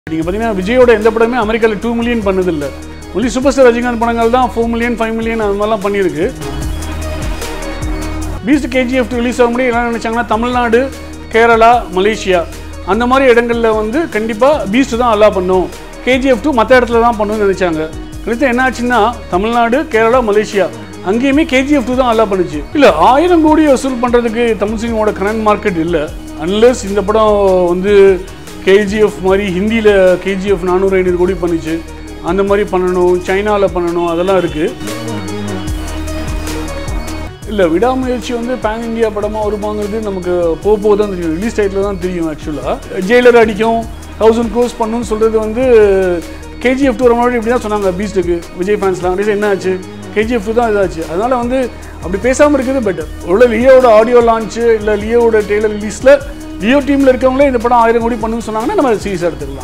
நீங்கள் பார்த்தீங்கன்னா விஜயோட எந்த படமே அமெரிக்காவில் டூ மில்லியன் பண்ணதில்லை ஒன்லி சூப்பர் ஸ்டார் ரஜினிகாந்த் படங்கள் தான் ஃபோர் மில்லியன் ஃபைவ் மில்லியன் அது மாதிரிலாம் பண்ணியிருக்கு பீஸ்ட் கேஜிஎஃப் ரிலீஸ் ஆக முடியும் என்ன நினச்சாங்கன்னா தமிழ்நாடு கேரளா மலேசியா அந்த மாதிரி இடங்களில் வந்து கண்டிப்பாக பீஸ்ட் தான் அல்லா பண்ணும் கேஜிஎஃப் டூ மற்ற இடத்துல தான் பண்ணணும்னு நினச்சாங்க அடுத்து என்ன ஆச்சுன்னா தமிழ்நாடு கேரளா மலேசியா அங்கேயுமே கேஜிஎஃப் டூ தான் அல்லா பண்ணுச்சு இல்லை ஆயிரம் கோடி வசூல் பண்ணுறதுக்கு தமிழ் சினிமாவோட கரண்ட் மார்க்கெட் இல்லை அன்லெஸ் இந்த படம் வந்து கேஜிஎஃப் மாதிரி ஹிந்தியில் கேஜிஎஃப் நானூறு ஐநூறு கோடி பண்ணுச்சு அந்த மாதிரி பண்ணணும் சைனாவில் பண்ணணும் அதெல்லாம் இருக்குது இல்லை விடாமுயற்சி வந்து பேன் இந்தியா படமாக வருமாங்கிறது நமக்கு போக போக தான் தெரியும் ரிலீஸ் டைத்தில் தான் தெரியும் ஆக்சுவலாக ஜெயிலர் அடிக்கும் தௌசண்ட் க்ரோஸ் பண்ணணும்னு சொல்கிறது வந்து கேஜிஎஃப் டூ முன்னாடி இப்படி தான் சொன்னாங்க பீஸ்ட்டுக்கு விஜய் ஃபேன்ஸ்லாம் கடைசி என்ன ஆச்சு கேஜிஎஃப் டூ தான் இதாச்சு அதனால் வந்து அப்படி பேசாமல் இருக்கிறது பெட்டர் உள்ள லியோவோட ஆடியோ லான்ச்சு இல்லை லியோவோட டெய்லர் ரிலீஸில் லியோ டீமில் இருக்கவங்களே இந்த படம் ஆயிரம் கோடி பண்ணணும்னு சொன்னாங்கன்னா நம்ம சீரியஸாக எடுத்துக்கலாம்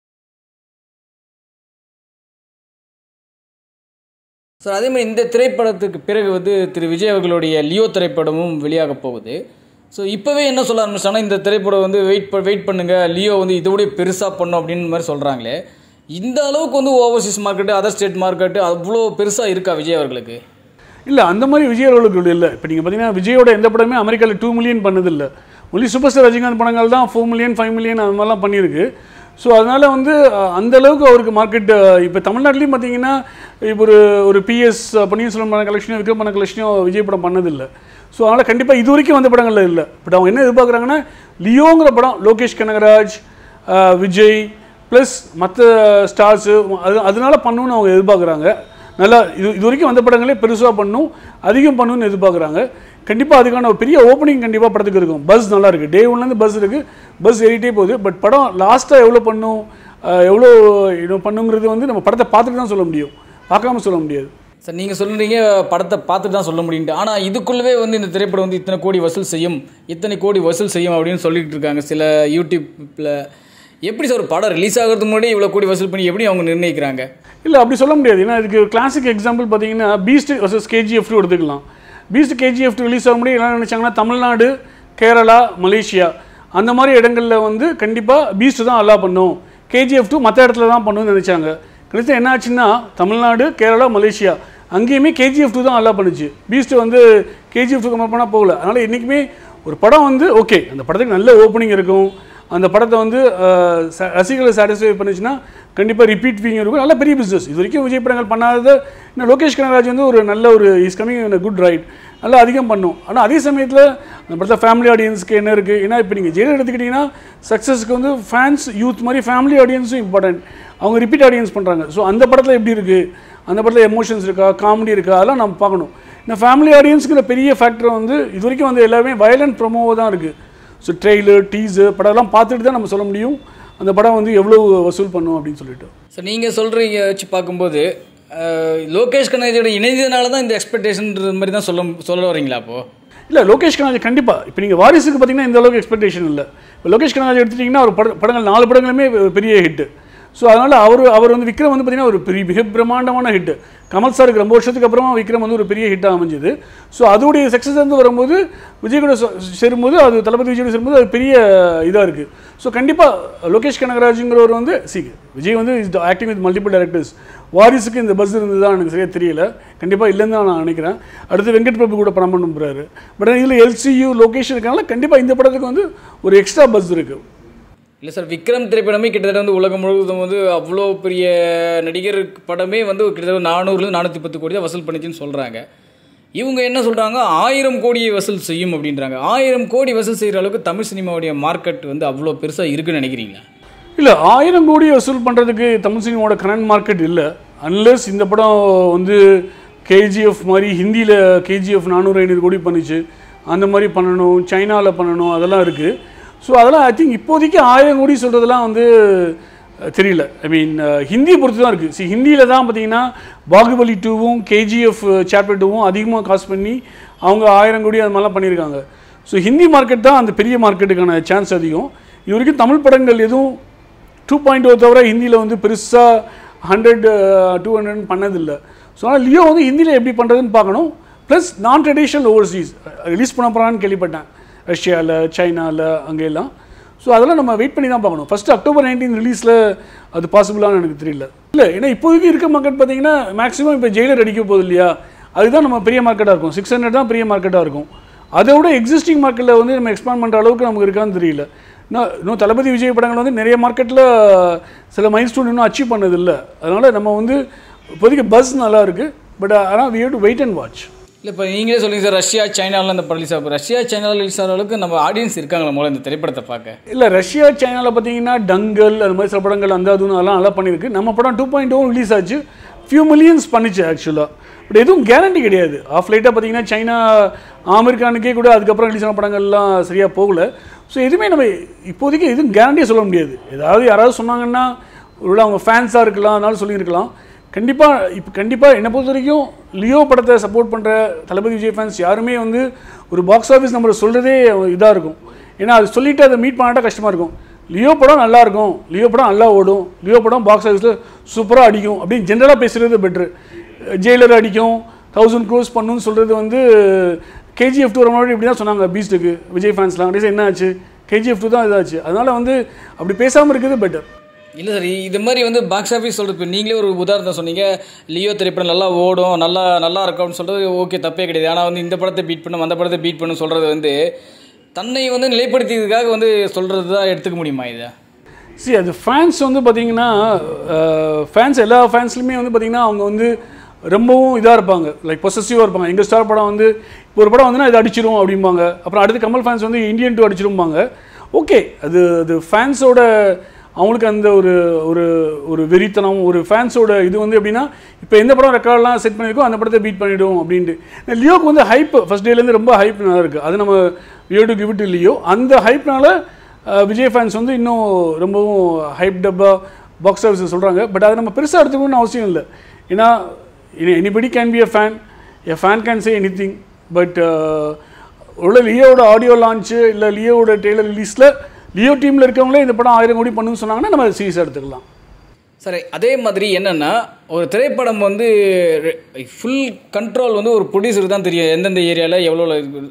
சார் அதே மாதிரி இந்த திரைப்படத்துக்கு பிறகு வந்து திரு விஜய் அவர்களுடைய லியோ திரைப்படமும் வெளியாக போகுது ஸோ இப்போவே என்ன சொல்ல ஆரம்பிச்சாங்கன்னா இந்த திரைப்படம் வந்து வெயிட் வெயிட் பண்ணுங்க லியோ வந்து இதோடய பெருசாக பண்ணும் அப்படின்னு மாதிரி சொல்கிறாங்களே இந்த அளவுக்கு வந்து overseas market other state market அவ்வளோ பெருசாக இருக்கா விஜய் அவர்களுக்கு இல்லை அந்த மாதிரி விஜய் அவர்களுக்கு இல்லை இப்போ நீங்கள் பார்த்தீங்கன்னா விஜயோட எந்த படமே அமெரிக்காவில் டூ மில்லியன் பண்ணதில்லை ஒன்லி சூப்பர் ஸ்டார் ரஜினிகாந்த் படங்கள் தான் ஃபோர் மில்லியன் ஃபைவ் மில்லியன் அது மாதிரிலாம் பண்ணியிருக்கு ஸோ அதனால் வந்து அஹ், அந்த அளவுக்கு அவருக்கு மார்க்கெட் இப்போ தமிழ்நாட்டிலையும் பார்த்தீங்கன்னா இப்போ ஒரு ஒரு பிஎஸ் பன்னீர்செல்வம் பண்ண கலெக்ஷனோ விக்ரம் பண்ண கலெக்ஷனோ விஜய் படம் பண்ணதில்லை ஸோ அதனால் கண்டிப்பாக இது வரைக்கும் வந்த படங்கள்ல இல்லை பட் அவங்க என்ன எதிர்பார்க்குறாங்கன்னா லியோங்கிற படம் லோகேஷ் கனகராஜ் அஹ், விஜய் ப்ளஸ் மற்ற ஸ்டார்ஸு அது அதனால பண்ணணும்னு அவங்க எதிர்பார்க்குறாங்க நல்லா இது இது வரைக்கும் வந்த படங்களே பெருசாக பண்ணும் அதிகம் பண்ணணும்னு எதிர்பார்க்குறாங்க கண்டிப்பாக அதுக்கான ஒரு பெரிய ஓப்பனிங் கண்டிப்பாக படத்துக்கு இருக்கும் பஸ் நல்லா இருக்குது டே ஒன்லேருந்து பஸ் இருக்குது பஸ் ஏறிட்டே போகுது பட் படம் லாஸ்ட்டாக எவ்வளோ பண்ணும் அஹ், எவ்வளோ இது பண்ணுங்கிறது வந்து நம்ம படத்தை பார்த்துட்டு தான் சொல்ல முடியும் பார்க்காம சொல்ல முடியாது சார் நீங்கள் சொல்கிறீங்க படத்தை பார்த்துட்டு தான் சொல்ல முடியும்ட்டு ஆனால் இதுக்குள்ளவே வந்து இந்த திரைப்படம் வந்து இத்தனை கோடி வசூல் செய்யும் இத்தனை கோடி வசூல் செய்யும் அப்படின்னு சொல்லிட்டு இருக்காங்க சில யூடியூப்பில் எப்படி சார் ஒரு படம் ரிலீஸ் ஆகிறதுக்கு முன்னாடி இவ்வளோ கோடி வசூல் பண்ணி எப்படி அவங்க நிர்ணயிக்கிறாங்க இல்லை அப்படி சொல்ல முடியாது ஏன்னா இதுக்கு கிளாசிக் எக்ஸாம்பிள் பார்த்தீங்கன்னா பீஸ்ட் வர்சஸ் கேஜிஎஃப் எடுத்துக்கலாம் பீஸ்ட் கேஜிஎஃப் ரிலீஸ் ஆக முடியும் என்ன நினச்சாங்கன்னா தமிழ்நாடு கேரளா மலேசியா அந்த மாதிரி இடங்களில் வந்து கண்டிப்பாக பீஸ்ட் தான் அல்லா பண்ணும் கேஜிஎஃப் டூ மற்ற இடத்துல தான் பண்ணணும்னு நினச்சாங்க கடைசி என்ன ஆச்சுன்னா தமிழ்நாடு கேரளா மலேசியா அங்கேயுமே கேஜிஎஃப் டூ தான் அல்லா பண்ணுச்சு பீஸ்ட் வந்து கேஜிஎஃப் டூ கம்பேர் பண்ணால் போகல அதனால் என்றைக்குமே ஒரு படம் வந்து ஓகே அந்த படத்துக்கு நல்ல ஓப்பனிங் இருக்கும் அந்த படத்தை வந்து அஹ், ச- ரசிகர்களை சாட்டிஸ்ஃபை பண்ணுச்சுன்னா கண்டிப்பாக ரிப்பீட் ஃபீங் இருக்கும் நல்ல பெரிய பிஸ்னஸ் இது வரைக்கும் விஜய் படங்கள் பண்ணாதது இன்னும் லோகேஷ் கனகராஜ் வந்து ஒரு நல்ல ஒரு இஸ் கமிங் குட் ரைட் நல்லா அதிகம் பண்ணும் ஆனால் அதே சமயத்தில் அந்த படத்தில் ஃபேமிலி ஆடியன்ஸ்க்கு என்ன இருக்குது ஏன்னா இப்போ நீங்கள் ஜெயிலர் எடுத்துக்கிட்டிங்கன்னா சக்ஸஸ்க்கு வந்து ஃபேன்ஸ் யூத் மாதிரி ஃபேமிலி ஆடியன்ஸும் இம்பார்ட்டன்ட் அவங்க ரிப்பீட் ஆடியன்ஸ் பண்ணுறாங்க ஸோ அந்த படத்தில் எப்படி இருக்குது அந்த படத்தில் எமோஷன்ஸ் இருக்கா காமெடி இருக்கா அதெல்லாம் நம்ம பார்க்கணும் இந்த ஃபேமிலி ஆடியன்ஸுங்கிற பெரிய ஃபேக்டர் வந்து இது வரைக்கும் வந்து எல்லாமே வயலண்ட் ப்ரொமோவாக தான் இருக்குது ஸோ ட்ரெய்லர் டீசர் படம்லாம் பார்த்துட்டு தான் நம்ம சொல்ல முடியும் அந்த படம் வந்து எவ்வளோ வசூல் பண்ணும் அப்படின்னு சொல்லிட்டு சார் நீங்கள் சொல்கிறீங்க வச்சு பார்க்கும்போது அஹ், லோகேஷ் கனகராஜோட இணைந்ததுனால தான் இந்த எக்ஸ்பெக்டேஷன்ன்ற மாதிரி தான் சொல்ல சொல்ல வரீங்களா அப்போது இல்லை லோகேஷ் கனகராஜ் கண்டிப்பாக இப்போ நீங்கள் வாரிசுக்கு பார்த்தீங்கன்னா இந்த அளவுக்கு எக்ஸ்பெக்டேஷன் இல்லை இப்போ லோகேஷ் கனகராஜ் எடுத்துட்டிங்கன்னா அவர் பட படங்கள் நாலு படங்களுமே ஒரு பெரிய ஹிட்டு ஸோ அதனால் அவர் அவர் வந்து விக்ரம் வந்து பார்த்தீங்கன்னா ஒரு பெரிய மிக பிரம்மாண்டமான ஹிட்டு கமல் சாருக்கு ரொம்ப வருஷத்துக்கு அப்புறமா விக்ரம் வந்து ஒரு பெரிய ஹிட்டாக அமைஞ்சது ஸோ அதோடைய சக்ஸஸ் வந்து வரும்போது விஜய் கூட சொ- சேரும்போது அது தளபதி விஜய் கூட சேரும்போது அது பெரிய இதாக இருக்குது ஸோ கண்டிப்பாக லோகேஷ் கனகராஜுங்கிறவர் வந்து சி விஜய் வந்து is acting with multiple directors வாரிசுக்கு இந்த பஸ் இருந்ததா எனக்கு சரியாக தெரியல கண்டிப்பாக இல்லைன்னு தான் நான் நினைக்கிறேன் அடுத்து வெங்கட் பிரபு கூட படம் பண்ண போகிறாரு பட் இதில் எல்சியூ லொகேஷன் இருக்கனால கண்டிப்பாக இந்த படத்துக்கு வந்து ஒரு எக்ஸ்ட்ரா பஸ் இருக்குது இல்லை சார் விக்ரம் திரைப்படமே கிட்டத்தட்ட வந்து உலகம் முழுவதும் வந்து அவ்வளோ பெரிய நடிகர் படமே வந்து கிட்டத்தட்ட நானூறுலேருந்து நானூற்றி பத்து கோடி தான் வசூல் பண்ணிச்சுன்னு சொல்கிறாங்க இவங்க என்ன சொல்கிறாங்க ஆயிரம் கோடியை வசூல் செய்யும் அப்படின்றாங்க ஆயிரம் கோடி வசூல் செய்கிற அளவுக்கு தமிழ் சினிமாவுடைய மார்க்கெட் வந்து அவ்வளோ பெருசாக இருக்குன்னு நினைக்கிறீங்களா இல்லை ஆயிரம் கோடி வசூல் பண்ணுறதுக்கு தமிழ் சினிமாவோட கரண்ட் மார்க்கெட் இல்லை அன்லெஸ் இந்த படம் வந்து கேஜிஎஃப் மாதிரி ஹிந்தியில் கேஜிஎஃப் நானூறு ஐநூறு கோடி பண்ணுச்சு அந்த மாதிரி பண்ணணும் சைனாவில் பண்ணணும் அதெல்லாம் இருக்குது ஸோ அதெல்லாம் ஐ திங்க் இப்போதைக்கு ஆயிரம் கோடி சொல்கிறதெல்லாம் வந்து அஹ், தெரியல ஐ மீன் ஹிந்தியை பொறுத்து தான் இருக்குது சி ஹிந்தியில் தான் பார்த்தீங்கன்னா பாகுபலி டூவும் கேஜிஎஃப் சாப்டர் டூவும் அதிகமாக காசு பண்ணி அவங்க ஆயிரம் கோடி அது மாதிரிலாம் பண்ணியிருக்காங்க ஸோ ஹிந்தி மார்க்கெட் தான் அந்த பெரிய மார்க்கெட்டுக்கான சான்ஸ் அதிகம் இது வரைக்கும் தமிழ் படங்கள் எதுவும் டூ பாயிண்ட் ஓ தவிர ஹிந்தியில் வந்து பெருசாக ஹண்ட்ரட் டூ ஹண்ட்ரட் பண்ணதில்லை ஸோ ஆனால் லியோ வந்து ஹிந்தியில் எப்படி பண்ணுறதுன்னு பார்க்கணும் ப்ளஸ் நான் ட்ரெடிஷ்னல் ஓவர்சீஸ் ரிலீஸ் பண்ண போகிறான்னு கேள்விப்பட்டேன் ரஷ்யாவில் சைனாவில் அங்கெல்லாம் ஸோ அதெல்லாம் நம்ம வெயிட் பண்ணி தான் பார்க்கணும் ஃபஸ்ட்டு அக்டோபர் நைன்டீன் ரிலீஸில் அது பாசிபிளானு எனக்கு தெரியல இல்லை ஏன்னா இப்போதைக்கு இருக்க மார்க்கெட் பார்த்தீங்கன்னா மேக்ஸிமம் இப்போ ஜெயிலர் அடிக்க போகுது இல்லையா அதுதான் நம்ம பெரிய மார்க்கெட்டாக இருக்கும் சிக்ஸ் ஹண்ட்ரட் தான் பெரிய மார்க்கெட்டாக இருக்கும் அதை விட எக்ஸிஸ்டிங் மார்க்கெட்டில் வந்து நம்ம எக்ஸ்பாண்ட் பண்ணுற அளவுக்கு நமக்கு இருக்கான்னு தெரியல இன்னும் இன்னும் தளபதி விஜய் படங்கள் வந்து நிறைய மார்க்கெட்டில் சில மைல் ஸ்டோன் இன்னும் அச்சீவ் பண்ணதில்லை அதனால் நம்ம வந்து இப்போதைக்கு பஸ் நல்லா இருக்குது பட் ஆனால் we have to wait and watch இல்லை இப்போ நீங்களே சொல்லுங்க சார் ரஷ்யா சைனாவில் அந்த படம் ரிலீஸ் ஆகும் ரஷ்யா சைனாவில் ரிலீஸ் ஆகிற அளவுக்கு நம்ம ஆடியன்ஸ் இருக்காங்களா முதல்ல இந்த திரைப்படத்தை பார்க்க இல்லை ரஷ்யா சைனாவில் பார்த்தீங்கன்னா டங்கல் அது மாதிரி சில படங்கள் அந்த அதுன்னு அதெல்லாம் நல்லா பண்ணியிருக்கு நம்ம படம் டூ பாயிண்ட் ஓ ரிலீஸ் ஆச்சு ஃபியூ மில்லியன்ஸ் பண்ணிச்சு ஆக்சுவலாக பட் எதுவும் கேரண்டி கிடையாது ஆஃப் லைட்டாக பார்த்தீங்கன்னா சைனா அமெரிக்கானுக்கே கூட அதுக்கப்புறம் ரிலீஸ் ஆன படங்கள்லாம் சரியாக போகல ஸோ எதுவுமே நம்ம இப்போதைக்கு எதுவும் கேரண்டியாக சொல்ல முடியாது ஏதாவது யாராவது சொன்னாங்கன்னா ஒருவேளை அவங்க ஃபேன்ஸாக இருக்கலாம் அதனால சொல்லியிருக்கலாம் கண்டிப்பாக இப்போ கண்டிப்பாக என்னை பொறுத்த வரைக்கும் லியோ படத்தை சப்போர்ட் பண்ணுற தளபதி விஜய் ஃபேன்ஸ் யாருமே வந்து ஒரு பாக்ஸ் ஆஃபீஸ் நம்பரை சொல்கிறதே இதாக இருக்கும் ஏன்னா அது சொல்லிவிட்டு அதை மீட் பண்ணாட்டா கஷ்டமாக இருக்கும் லியோ படம் நல்லா இருக்கும் லியோ படம் நல்லா ஓடும் லியோ படம் பாக்ஸ் ஆஃபீஸில் சூப்பராக அடிக்கும் அப்படின்னு ஜென்ரலாக பேசுகிறது பெட்ரு ஜெயிலர் அடிக்கும் தௌசண்ட் க்ரோஸ் பண்ணுன்னு சொல்கிறது வந்து கேஜிஎஃப் டூ முன்னாடி இப்படி தான் சொன்னாங்க பீஸ்ட்டுக்கு விஜய் ஃபேன்ஸ்லாம் கடைசி என்ன ஆச்சு கேஜிஎஃப் டூ தான் இதாச்சு அதனால் வந்து அப்படி பேசாமல் இருக்கிறது பெட்டர் இல்லை சார் இது மாதிரி வந்து பாக்ஸ் ஆஃபீஸ் சொல்கிறது இப்போ நீங்களே ஒரு உதாரணத்தை சொன்னீங்க லியோ திரைப்படம் நல்லா ஓடும் நல்லா நல்லா இருக்கும்னு சொல்கிறது ஓகே தப்பே கிடையாது ஆனால் வந்து இந்த படத்தை பீட் பண்ணும் அந்த படத்தை பீட் பண்ணும் சொல்கிறது வந்து தன்னை வந்து நிலைப்படுத்தியதுக்காக வந்து சொல்கிறது தான் எடுத்துக்க முடியுமா இதை சி அது ஃபேன்ஸ் வந்து பார்த்தீங்கன்னா ஃபேன்ஸ் எல்லா ஃபேன்ஸ்லையுமே வந்து பார்த்தீங்கன்னா அவங்க வந்து ரொம்பவும் இதாக இருப்பாங்க லைக் பொசசிவாக இருப்பாங்க எங்கள் ஸ்டார் படம் வந்து இப்போ ஒரு படம் வந்துன்னா இது அடிச்சிரும் அப்படிம்பாங்க அப்புறம் அடுத்து கமல் ஃபேன்ஸ் வந்து இந்தியன் டூ அடிச்சிரும்பாங்க ஓகே அது அது ஃபேன்ஸோட அவங்களுக்கு அந்த ஒரு ஒரு ஒரு வெறித்தனம் ஒரு ஃபேன்ஸோட இது வந்து எப்படின்னா இப்போ எந்த படம் ரெக்கார்ட்லாம் செட் பண்ணியிருக்கோ அந்த படத்தை பீட் பண்ணிவிடும் அப்படின்ட்டு லியோக்கு வந்து ஹைப் ஃபஸ்ட் டேலேருந்து ரொம்ப ஹைப் நல்லா இருக்குது அது நம்ம Leo to give to Leo அந்த ஹைப்னால விஜய் ஃபேன்ஸ் வந்து இன்னும் ரொம்பவும் ஹைப் டப்பா பாக்ஸ் ஆஃபீஸ் சொல்கிறாங்க பட் அதை நம்ம பெருசாக எடுத்துக்கணும்னு அவசியம் இல்லை ஏன்னா anybody can be a fan a fan can say anything but உள்ள லியோவோட ஆடியோ லான்ச்சு இல்லை லியோவோட டெய்லர் ரிலீஸில் லியோ டீமில் இருக்கவங்களே இந்த படம் ஆயிரம் கோடி பண்ணுன்னு சொன்னாங்கன்னா நம்ம சீரியஸாக எடுத்துக்கலாம் சரி அதே மாதிரி என்னென்னா ஒரு திரைப்படம் வந்து ஃபுல் கண்ட்ரோல் வந்து ஒரு ப்ரொடியூசருக்கு தான் தெரியும் எந்தெந்த ஏரியாவில் எவ்வளோ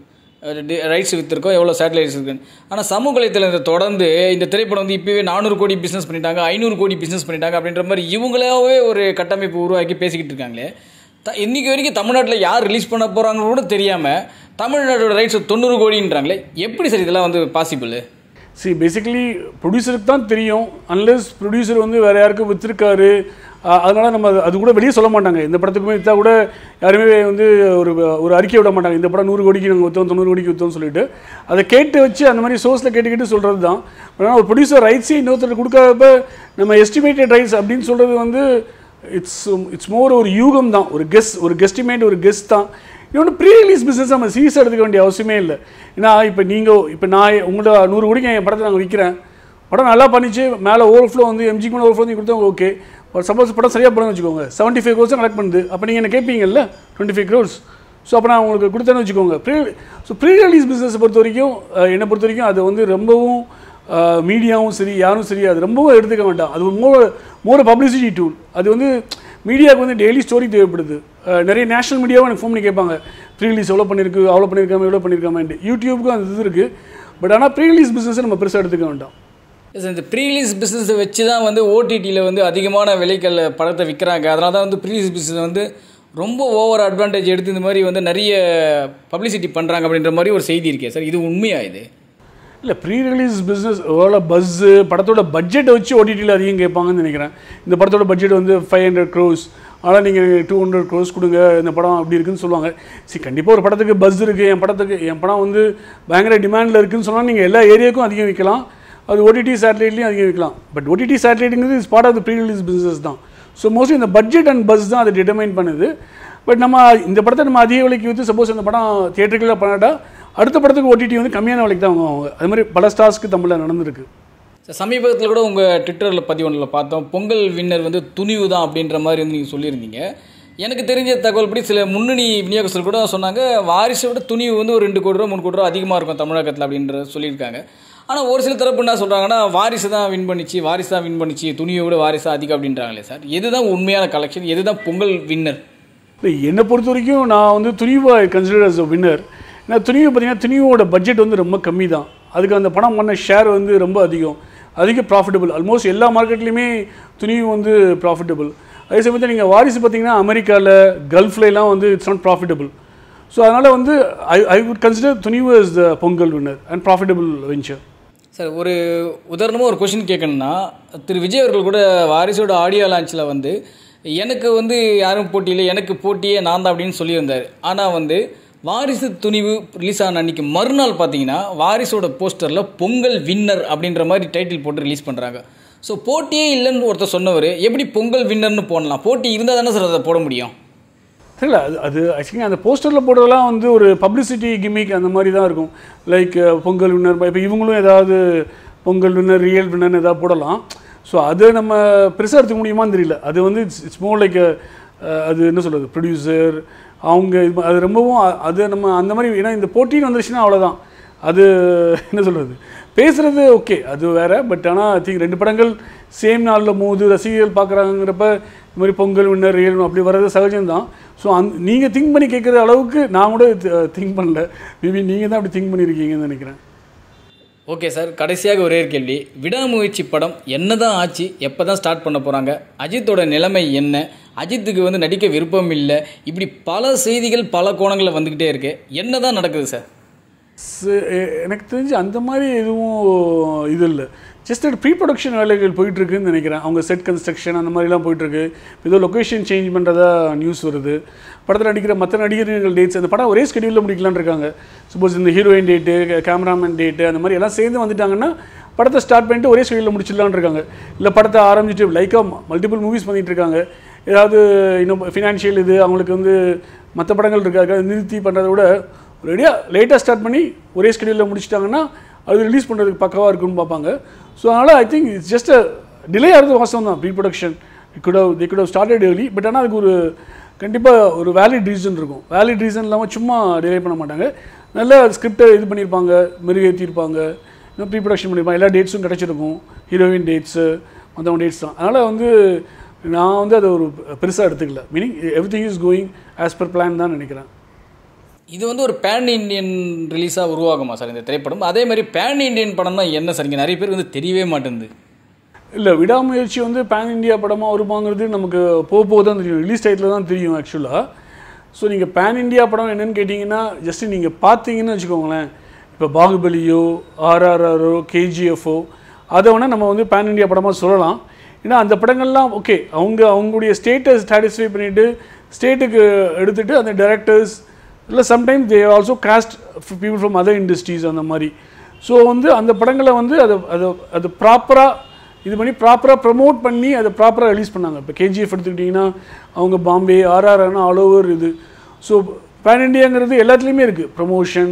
ரைட்ஸ் விற்றுருக்கோ எவ்வளோ சேட்டலைட்ஸ் இருக்குன்னு ஆனால் சமூக வலைத்தளத்தை தொடர்ந்து இந்த திரைப்படம் வந்து இப்போவே நானூறு கோடி பிஸ்னஸ் பண்ணிட்டாங்க ஐநூறு கோடி பிஸ்னஸ் பண்ணிட்டாங்க அப்படின்ற மாதிரி இவங்களாவே ஒரு கட்டமைப்பு உருவாக்கி பேசிக்கிட்டு இருக்காங்களே த இன்றைக்கி வரைக்கும் தமிழ்நாட்டில் யார் ரிலீஸ் பண்ண போகிறாங்கன்னு கூட தெரியாமல் தமிழ்நாட்டோட ரைட்ஸ் தொண்ணூறு கோடின்றாங்களே எப்படி சார் இதெல்லாம் வந்து பாசிபிள் சி பேசிக்கலி ப்ரொடியூசருக்கு தான் தெரியும் அன்லெஸ் ப்ரொடியூசர் வந்து வேறு யாருக்கும் விற்றுருக்காரு அதனால் நம்ம அது- அது கூட வெளியே சொல்ல மாட்டாங்க இந்த படத்துக்குமே விற்றா கூட யாருமே வந்து ஒரு ஒரு அறிக்கை விட மாட்டாங்க இந்த படம் நூறு கோடிக்கு நாங்கள் விற்றோம் தொண்ணூறு கோடிக்கு விற்றோம்னு சொல்லிட்டு அதை கேட்டு வச்சு அந்த மாதிரி சோர்ஸில் கேட்டு கேட்டு சொல்கிறது தான் ஆனால் ஒரு ப்ரொடியூசர் ரைட்ஸே இன்னொருத்தர் கொடுக்காதப்ப நம்ம எஸ்டிமேட்டட் ரைட்ஸ் அப்படின்னு சொல்கிறது வந்து இட்ஸ் இட்ஸ் மோர் ஒரு யூகம் தான் ஒரு கெஸ் ஒரு கெஸ்டிமேட் ஒரு கெஸ் தான் இன்னொன்று ப்ரீ ரிலீஸ் பிஸ்னஸ் நம்ம சீரியஸாக எடுத்துக்க வேண்டிய அவசியமே இல்லை ஏன்னா இப்போ நீங்கள் இப்போ நான் உங்களோட நூறு கோடிக்கு என் படத்தை நாங்கள் விற்கிறேன் படம் நல்லா பண்ணிச்சு மேலே ஓவர் ஃப்ளோ வந்து எம்ஜிக்கு மேலே ஓவர் ஃப்ளோ வந்து கொடுத்தா ஓகே சப்போஸ் படம் சரியாக படம்னு வச்சுக்கோங்க செவன்ட்டி ஃபைவ் க்ரோஸ் கலெக்ட் பண்ணுது அப்போ நீங்கள் என்ன கேட்பீங்கல்ல டுவெண்ட்டி ஃபைவ் க்ரோஸ் ஸோ அப்போ நான் உங்களுக்கு கொடுத்தேன்னு வச்சுக்கோங்க pre so pre release business பொறுத்த வரைக்கும் அஹ், என்னை பொறுத்த வரைக்கும் அது வந்து ரொம்பவும் மீடியாவும் சரி யாரும் சரி அது ரொம்பவும் எடுத்துக்க வேண்டாம் அது மோர் மோர் பப்ளிசிட்டி டூல் அது வந்து மீடியாவுக்கு வந்து டெய்லி ஸ்டோரி தேவைப்படுது அஹ், நிறைய நேஷனல் மீடியாவும் எனக்கு ஃபோன் பண்ணி கேட்பாங்க ப்ரீ ரிலீஸ் எவ்வளோ பண்ணியிருக்கு அவ்வளோ பண்ணியிருக்காம எவ்வளோ பண்ணியிருக்காமன்ட்டு யூடியூப்புக்கும் அந்த இது இருக்குது பட் ஆனால் ப்ரீ ரிலீஸ் பிஸ்னஸை நம்ம பெருசாக எடுத்துக்க வேண்டாம் சார் இந்த ப்ரீலீஸ் பிஸ்னஸை வச்சு தான் வந்து ஓடிடியில் வந்து அதிகமான விலைக்கல்ல படத்தை விற்கிறாங்க அதனால தான் வந்து ப்ரீலீஸ் பிஸ்னஸ் வந்து ரொம்ப ஓவர் அட்வான்டேஜ் எடுத்து இந்த மாதிரி வந்து நிறைய பப்ளிசிட்டி பண்ணுறாங்க அப்படின்ற மாதிரி ஒரு செய்தி இருக்கே சார் இது உண்மையா இது இல்லை ப்ரீ ரிலீஸ் பிஸ்னஸ் எவ்வளோ பஸ்ஸு படத்தோட பட்ஜெட்டை வச்சு ஓடிடியில் அதிகம் கேட்பாங்கன்னு நினைக்கிறேன் இந்த படத்தோட பட்ஜெட் வந்து ஃபைவ் ஹண்ட்ரட் க்ரோஸ் ஆனால் நீங்கள் டூ ஹண்ட்ரட் க்ரோஸ் கொடுங்க இந்த படம் அப்படி இருக்குன்னு சொல்லுவாங்க சரி கண்டிப்பாக ஒரு படத்துக்கு பஸ் இருக்குது என் படத்துக்கு என் படம் வந்து பயங்கர டிமாண்டில் இருக்குன்னு சொன்னால் நீங்கள் எல்லா ஏரியாவுக்கும் அதிகம் விற்கலாம் அது ஓடிடி சேட்டலைட்லேயும் அதிகம் விற்கலாம் பட் ஓடிடி சேட்டலைட்டுங்கிறது is part of the pre release business தான் ஸோ மோஸ்ட்லி இந்த பட்ஜெட் அண்ட் பஸ் தான் அதை டிட்டர்மைன் பண்ணுது பட் நம்ம இந்த படத்தை நம்ம அதிக விலைக்கு விற்று சப்போஸ் இந்த படம் தியேட்டருக்குள்ள பண்ணாட்டா அடுத்த படத்துக்கு ஓடிடி வந்து கம்மியான விலைக்கு தான் வாங்குவாங்க அது மாதிரி பல ஸ்டார்ஸ்க்கு தமிழில் நடந்திருக்கு சார் சமீபத்தில் கூட உங்கள் ட்விட்டரில் பதிவு ஒன்றில் பார்த்தோம் பொங்கல் வின்னர் வந்து துணிவு தான் அப்படின்ற மாதிரி வந்து நீங்கள் சொல்லியிருந்தீங்க எனக்கு தெரிஞ்ச தகவல் படி சில முன்னணி விநியோகஸ்தர் கூட சொன்னாங்க வாரிசை விட துணிவு வந்து ஒரு ரெண்டு கோடி ரூபா மூணு கோடி ரூபா அதிகமாக இருக்கும் தமிழகத்தில் அப்படின்ற சொல்லியிருக்காங்க ஆனால் ஒரு சில தரப்பு என்ன சொல்கிறாங்கன்னா வாரிசு தான் வின் பண்ணிச்சு வாரிசு தான் வின் பண்ணிச்சு துணியை விட வாரிசு அதிகம் அப்படின்றாங்களே சார் எதுதான் உண்மையான கலெக்ஷன் எதுதான் பொங்கல் வின்னர் இல்லை என்னை பொறுத்த வரைக்கும் நான் வந்து துணிவை கன்சிடர் அஸ் அ வின்னர் ஏன்னா துணிவு பார்த்தீங்கன்னா துணிவோட பட்ஜெட் வந்து ரொம்ப கம்மி தான் அதுக்கு அந்த படம் பண்ண ஷேர் வந்து ரொம்ப அதிகம் அதிக ப்ராஃபிட்டபிள் ஆல்மோஸ்ட் எல்லா மார்க்கெட்லேயுமே துணிவு வந்து ப்ராஃபிட்டபிள் அதே சமயத்தில் நீங்கள் வாரிசு பார்த்தீங்கன்னா அமெரிக்காவில் கல்ஃப்லாம் வந்து இட்ஸ் நாட் ப்ராஃபிட்டபிள் ஸோ அதனால் வந்து I I would consider Thunivu is the Pongal winner and profitable venture sir ஒரு உதாரணமாக ஒரு கொஷின் கேட்கணும்னா திரு விஜய் அவர்கள் கூட வாரிசோட ஆடியோ லான்ச்சில் வந்து எனக்கு வந்து யாரும் போட்டி இல்லை எனக்கு போட்டியே நான் தான் அப்படின்னு சொல்லியிருந்தார் ஆனால் வந்து வாரிசு துணிவு ரிலீஸ் ஆன அன்னைக்கு மறுநாள் பார்த்தீங்கன்னா வாரிசோட போஸ்டரில் பொங்கல் வின்னர் அப்படின்ற மாதிரி டைட்டில் போட்டு ரிலீஸ் பண்ணுறாங்க ஸோ போட்டியே இல்லைன்னு ஒருத்தர் சொன்னவர் எப்படி பொங்கல் வின்னர்னு போடலாம் போட்டி இருந்தால் தானே சார் அதை போட முடியும் தெரியல அது அது ஆக்சுவலி அந்த போஸ்டரில் போடுறதெல்லாம் வந்து ஒரு பப்ளிசிட்டி கிமிக் அந்த மாதிரி தான் இருக்கும் லைக் பொங்கல் வின்னர் இப்போ இவங்களும் ஏதாவது பொங்கல் வின்னர் ரியல் வின்னர்னு ஏதாவது போடலாம் ஸோ அது நம்ம பெருசாக எடுத்துக்க முடியுமான்னு தெரியல அது வந்து இட்ஸ் இட்ஸ் மோர் லைக் அது என்ன சொல்கிறது ப்ரொடியூசர் அவங்க இது அது ரொம்பவும் அ- அது நம்ம அந்த மாதிரி ஏன்னா இந்த போட்டின்னு வந்துருச்சுன்னா அவ்வளோதான் அது என்ன சொல்கிறது பேசுகிறது ஓகே அது வேற பட் ஆனால் ஐ திங்க் ரெண்டு படங்கள் சேம் நாளில் மோது ரசிகர்கள் பார்க்குறாங்கிறப்ப இந்த மாதிரி பொங்கல் வின்னர் ரியல் அப்படி வர்றது சகஜம்தான் ஸோ அந் நீங்கள் திங்க் பண்ணி கேட்குற அளவுக்கு நான் கூட திங்க் பண்ணல மேபி நீங்கள் தான் அப்படி திங்க் பண்ணியிருக்கீங்கன்னு நினைக்கிறேன் ஓகே சார் கடைசியாக ஒரே ஒரு கேள்வி விடாமுயற்சி படம் என்ன தான் ஆச்சு எப்போ தான் ஸ்டார்ட் பண்ண போகிறாங்க அஜித்தோட நிலைமை என்ன அஜித்துக்கு வந்து நடிக்க விருப்பம் இல்லை இப்படி பல செய்திகள் பல கோணங்களில் வந்துக்கிட்டே இருக்கு என்ன தான் நடக்குது சார் ச- எ- எனக்கு தெரிஞ்சு அந்த மாதிரி எதுவும் இது இல்லை ஜஸ்ட் ப்ரீ ப்ரொடக்ஷன் வேலைகள் போயிட்டுருக்குன்னு நினைக்கிறேன் அவங்க செட் கன்ஸ்ட்ரக்ஷன் அந்த மாதிரிலாம் போயிட்டுருக்கு ஏதோ லொக்கேஷன் சேஞ்ச் பண்ணுறதா நியூஸ் வருது படத்தில் நடிக்கிற மற்ற நடிகர்கள் டேட்ஸ் அந்த படம் ஒரே ஸ்கெடியூலில் முடிக்கலான்னு இருக்காங்க சப்போஸ் இந்த ஹீரோயின் டேட்டு கேமராமேன் டேட்டு அந்த மாதிரி எல்லாம் சேர்ந்து வந்துட்டாங்கன்னா படத்தை ஸ்டார்ட் பண்ணிட்டு ஒரே ஸ்கெடியூலில் முடிச்சிடலான்னு இருக்காங்க இல்லை படத்தை ஆரம்பிச்சுட்டு லைக்காக மல்டிபிள் மூவிஸ் பண்ணிட்டு இருக்காங்க ஏதாவது இன்னும் ஃபினான்ஷியல் இது அவங்களுக்கு வந்து மற்ற படங்கள் இருக்காது அதை நிறுத்தி பண்ணுறத விட ரெடியாக லேட்டாக ஸ்டார்ட் பண்ணி ஒரே ஸ்கெடியூலில் முடிச்சிட்டாங்கன்னா அது ரிலீஸ் பண்ணுறதுக்கு பக்கவாக இருக்குன்னு பார்ப்பாங்க ஸோ அதனால் I think it's just a delay ஆகிறது வாசம் தான் pre production could have the could have started early but ஆனால் அதுக்கு ஒரு கண்டிப்பாக ஒரு வேலிட் ரீசன் இருக்கும் வேலிட் ரீசன் இல்லாமல் சும்மா டிலே பண்ண மாட்டாங்க நல்ல ஸ்கிரிப்டை இது பண்ணியிருப்பாங்க மெருகேற்றிருப்பாங்க இன்னும் ப்ரீ ப்ரொடக்ஷன் பண்ணியிருப்பாங்க எல்லா டேட்ஸும் கிடச்சிருக்கும் ஹீரோயின் டேட்ஸு மற்றவங்க டேட்ஸ் தான் அதனால் வந்து நான் வந்து அதை ஒரு பெருசாக எடுத்துக்கல meaning everything is going as per plan தான் நினைக்கிறேன் இது வந்து ஒரு பேன் இண்டியன் ரிலீஸாக உருவாகுமா சார் இந்த திரைப்படம் அதே மாதிரி பேன் இண்டியன் படம்னா என்ன சார் இங்கே நிறைய பேர் வந்து தெரியவே மாட்டேங்குது இல்லை விடாமுயற்சி வந்து பேன் இந்தியா படமாக வருமாங்கிறது நமக்கு போக போக தான் தெரியும் ரிலீஸ் டயத்தில் தான் தெரியும் ஆக்சுவலாக ஸோ நீங்கள் பேன் இந்தியா படம் என்னன்னு கேட்டிங்கன்னா ஜஸ்ட் நீங்கள் பார்த்தீங்கன்னு வச்சுக்கோங்களேன் இப்போ பாகுபலியோ ஆர்ஆர்ஆரோ கேஜிஎஃப்ஓ அதை வேணால் நம்ம வந்து பேன் இந்தியா படமாக சொல்லலாம் ஏன்னா அந்த படங்கள்லாம் ஓகே அவங்க அவங்களுடைய ஸ்டேட்டை சாட்டிஸ்ஃபை பண்ணிவிட்டு ஸ்டேட்டுக்கு எடுத்துகிட்டு அந்த டைரக்டர்ஸ் இல்லை sometime they also cast people from other industries அந்த மாதிரி ஸோ வந்து அந்த படங்களை வந்து அதை அதை அது ப்ராப்பராக இது பண்ணி ப்ராப்பராக ப்ரமோட் பண்ணி அதை ப்ராப்பராக ரிலீஸ் பண்ணாங்க இப்போ கேஜிஎஃப் எடுத்துக்கிட்டிங்கன்னா அவங்க பாம்பே ஆர்ஆர்ஆர்னா ஆல் ஓவர் இது ஸோ பேன் இண்டியாங்கிறது எல்லாத்துலேயுமே இருக்குது ப்ரமோஷன்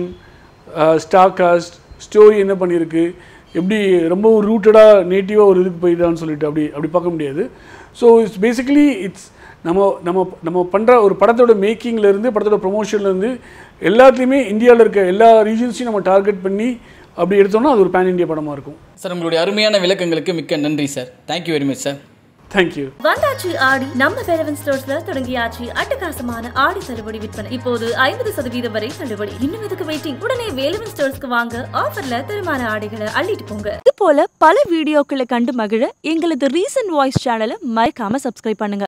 ஸ்டாக் காஸ்ட் ஸ்டோரி என்ன பண்ணியிருக்கு எப்படி ரொம்ப ஒரு ரூட்டடாக நேட்டிவாக ஒரு இதுக்கு போயிட்டான்னு சொல்லிட்டு அப்படி அப்படி பார்க்க முடியாது ஸோ இட்ஸ் பேசிக்கலி இட்ஸ் நம்ம நம்ம நம்ம பண்ணுற ஒரு படத்தோட மேக்கிங்லேருந்து படத்தோட ப்ரொமோஷன்லேருந்து எல்லாத்துலேயுமே இந்தியாவில் இருக்க எல்லா ரீஜன்ஸையும் நம்ம டார்கெட் பண்ணி அப்படி எடுத்தோம்னா அது ஒரு பேன் இந்தியா படமாக இருக்கும் சார் உங்களுடைய அருமையான விளக்கங்களுக்கு மிக்க நன்றி sir thank you very much sir thank you வந்தாச்சு ஆடி நம்ம வேலவன் ஸ்டோர்ஸ்ல தொடங்கியாச்சு அட்டகாசமான ஆடி தள்ளுபடி விற்பனை இப்போது ஐம்பது சதவீதம் வரை தள்ளுபடி இன்னும் எதுக்கு வெயிட்டிங் உடனே வேலவன் ஸ்டோர்ஸ்க்கு வாங்க ஆஃபர்ல தரமான ஆடைகளை அள்ளிட்டு போங்க இது போல பல வீடியோக்களை கண்டு மகிழ எங்களது ரீசன்ட் வாய்ஸ் சேனலை மறக்காம சப்ஸ்கிரைப் பண்ணுங்க